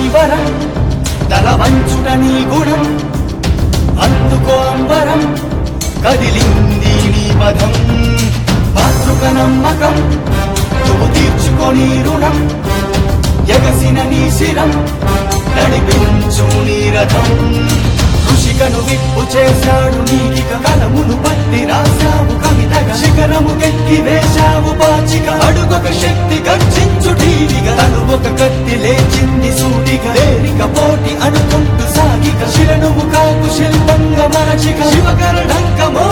వరం తల వంచుట నీ గుణం అందుకో అంబరం కదిలింది నీ పదం మాతృక నమ్మకం నువ్వు తీర్చుకొని రుణం ఎగసిన నీ శిరం నడిపించు నీ రథం ఋషికను విప్పు చేశాడు నీకిక కలమును పట్టి రాశావు కవితగా శిఖరము కెక్కి వేశావు పాచిక అడుగొక శక్తి గర్జించు టీవిగా తను ఒక కత్తి లేచింది సూటిగా లేరిక పోటీ అనుకుంటూ సాగిక శిలనువు కాకు శిల్పంగా మరచిక శివకరణంక మో